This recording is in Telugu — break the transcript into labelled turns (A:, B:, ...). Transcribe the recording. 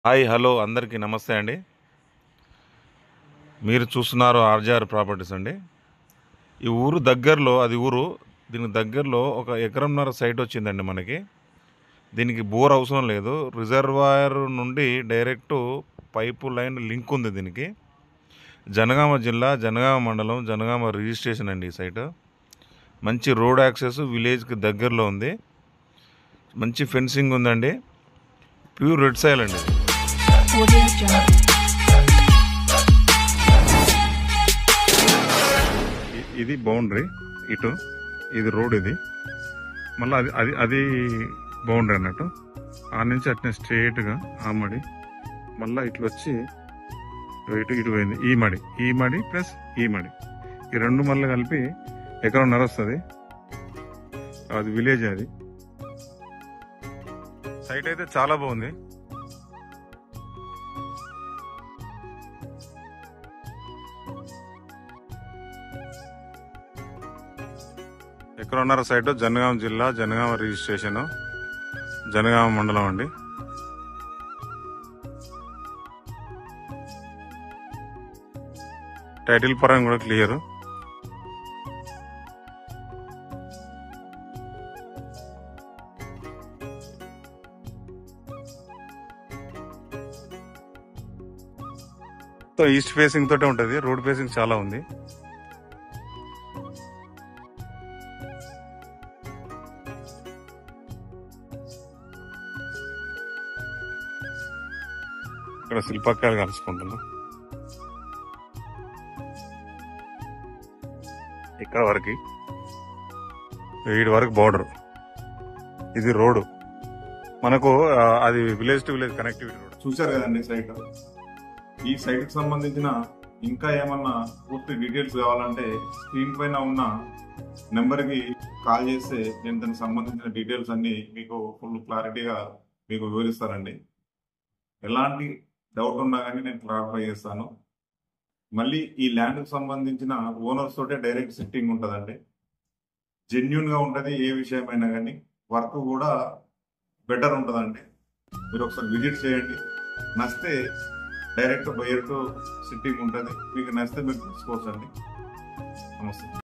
A: హాయ్ హలో అందరికీ నమస్తే అండి మీరు చూస్తున్నారు ఆర్జార్ ప్రాపర్టీస్ అండి ఈ ఊరు దగ్గరలో అది ఊరు దీనికి దగ్గరలో ఒక ఎకరంన్నర సైట్ వచ్చిందండి మనకి దీనికి బోర్ అవసరం లేదు రిజర్వాయర్ నుండి డైరెక్ట్ పైపు లైన్ లింక్ ఉంది దీనికి జనగామ జిల్లా జనగామ మండలం జనగామ రిజిస్ట్రేషన్ అండి ఈ సైట్ మంచి రోడ్ యాక్సెస్ విలేజ్కి దగ్గరలో ఉంది మంచి ఫెన్సింగ్ ఉందండి ప్యూర్ రెడ్ సైల్ అండి ఇది.
B: Audio Jungle.
A: ఇ- ఇది బౌండరీ ఇటు ఇది రోడ్ ఇది మళ్ళీ అది అది అది బౌండరీ అన్నట్టు ఆ నుంచి అట్నే స్ట్రేట్గా ఆ మడి మళ్ళీ ఇట్లా వచ్చి ఇటు ఇటు పోయింది ఈ మడి ఈ మడి ప్లస్ ఈ మడి ఈ రెండు మళ్ళీ కలిపి ఎకరం వస్తుంది అది విలేజ్ అది సైట్ అయితే చాలా బాగుంది ఎకరన్నర సైట్ జనగాం జిల్లా జనగామ రిజిస్ట్రేషన్ జనగామ మండలం అండి టైటిల్ పరంగా కూడా క్లియర్ ఈస్ట్ ఫేసింగ్ తోటే ఉంటది రోడ్ ఫేసింగ్ చాలా ఉంది ఇక్కడ శిల్పకాయలు కలుసుకుంటున్నాం ఇక్కడ వరకు వీడి వరకు బోర్డర్ ఇది రోడ్ మనకు ఆ, అది village to village connectivity road చూశారు కదండి సైట్ ఈ సైట్ కి సంబంధించిన ఇంకా ఏమన్నా పూర్తి డీటెయిల్స్ కావాలంటే స్క్రీన్ పైన ఉన్న నెంబర్ కి కాల్ చేస్తే నేను దానికి సంబంధించిన డీటెయిల్స్ అన్ని మీకు ఫుల్ క్లారిటీగా మీకు వివరిస్తానండి ఎలాంటి డౌట్ ఉన్నా కానీ నేను క్లారిఫై చేస్తాను మళ్ళీ ఈ ల్యాండ్ కి సంబంధించిన ఓనర్స్ తోటే డైరెక్ట్ సిట్టింగ్ ఉంటుందండి జెన్యున్ గా ఉంటది ఏ విషయమైనా కానీ వర్క్ కూడా బెటర్ ఉంటుందండి మీరు ఒకసారి విజిట్ చేయండి నచ్చితే డైరెక్ట్ బయర్తో సిట్టింగ్ ఉంటుంది మీకు నచ్చితే మీరు తీసుకోవచ్చండి నమస్తే